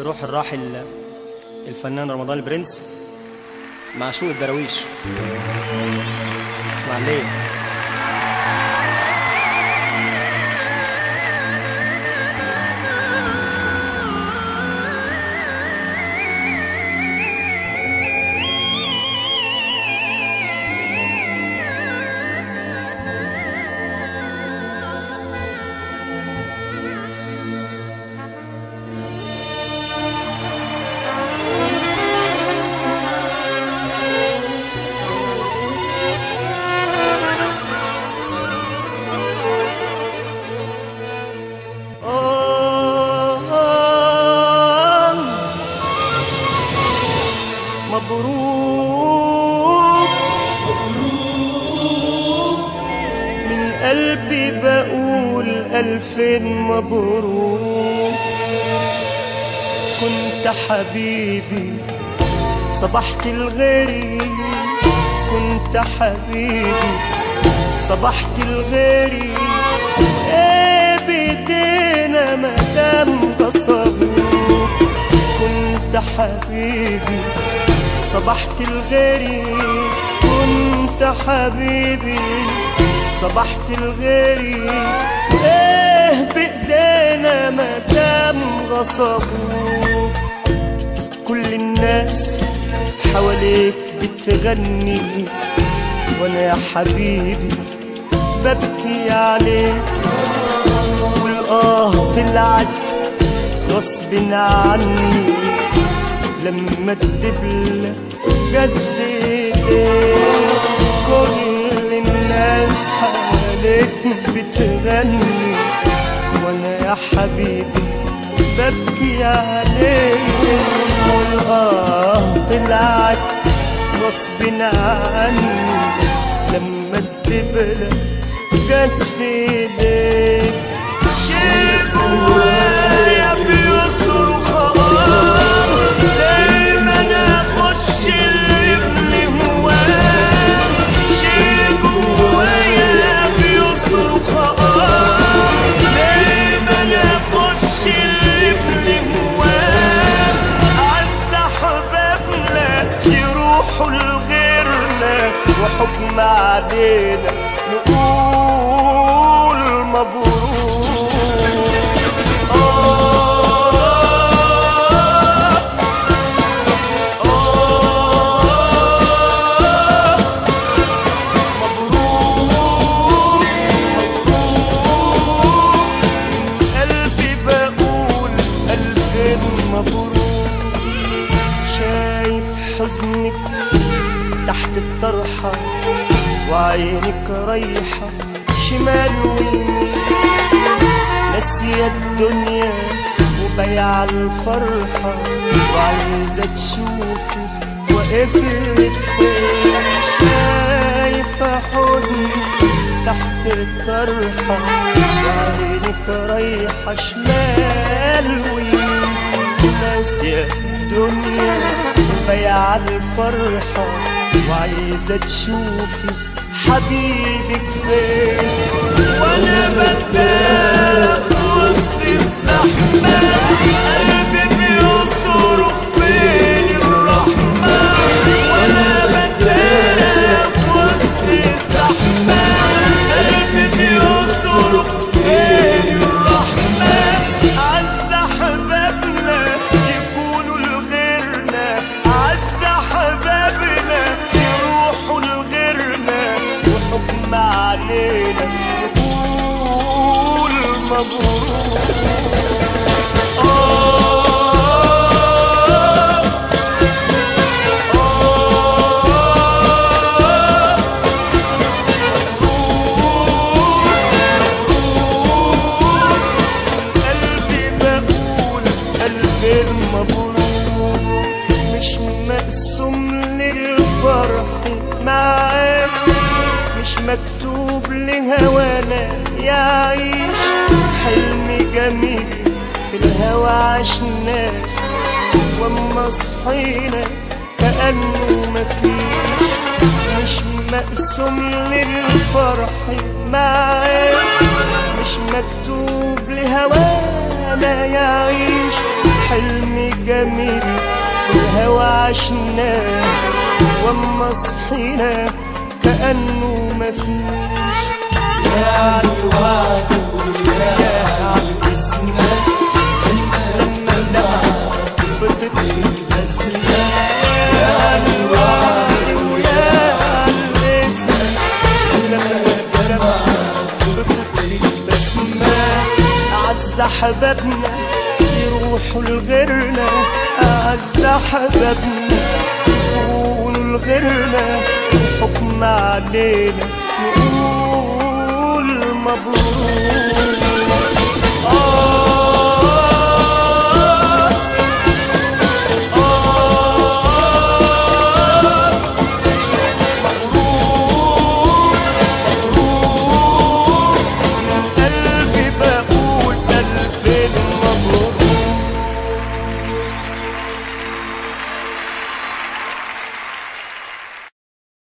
روح الراحل الفنان رمضان البرنس معشوق الدراويش اسمع ليه آه آه مبروك من قلبي بقول ألفين مبروك كنت حبيبي صبحت الغيري كنت حبيبي صبحت الغيري ايه بايدينا مدام بصبوك كنت حبيبي صبحت الغيري كنت حبيبي صبحت الغيري ايه بايدينا مدام غصبوك كل الناس حواليك بتغني وانا يا حبيبي ببكي عليك والآه طلعت غصب عني لما الدبلة جت في ايديك كل الناس حواليك بتغني وانا يا حبيبي ببكي عليك والآه طلعت غصب عني لما الدبلة جت في ايديك شيء جوايا بيصرخ آه دايما اخش اللي هواه شيء جوايا بيصرخ آه دايما اخش اللي هواه عز احبابنا يروحوا لغيرنا وحكم علينا نقول مبروك آه آه مبروك مبروك قلبي بقول ألفين مبروك شايف حزنك تحت الطرحة وعينك رايحة شمال ويمين ناسية الدنيا وبيع الفرحة وعايزة تشوفي واقفلك فين شايفة حزنك تحت الطرحة وعينك رايحة شمال ويمين ناسية الدنيا بيع الفرحة وعايزة تشوفي حبيبك فين وانا بتدارى في وسط الزحمة قلبي بيصرخ فين الرحمة وانا بتدارى في وسط الزحمة قلبي بيصرخ فين الرحمة عز احبابنا يكونوا لغيرنا عز احبابنا يروحوا لغيرنا وحكم علينا نقول مبروك آه آه قلبي بقول ألفين مبروك مش مقسوم للفرح معاك مش مكتوب لهوانا يعيش حلم جميل في الهوى عشناه واما صحينا كأنه مفيش مش مقسوم للفرح معاك مش مكتوب لهوانا يعيش حلم جميل في الهوى عشناه واما صحينا كأنه مفيش يا عالوعد يا عالاسم لما بتطفي الأسماء يا عالوعد ويا عالاسم لما بتطفي الأسماء أعز أحبابنا يروحوا لغيرنا أعز أحبابنا يكونوا لغيرنا الحكم علينا نقول مبروك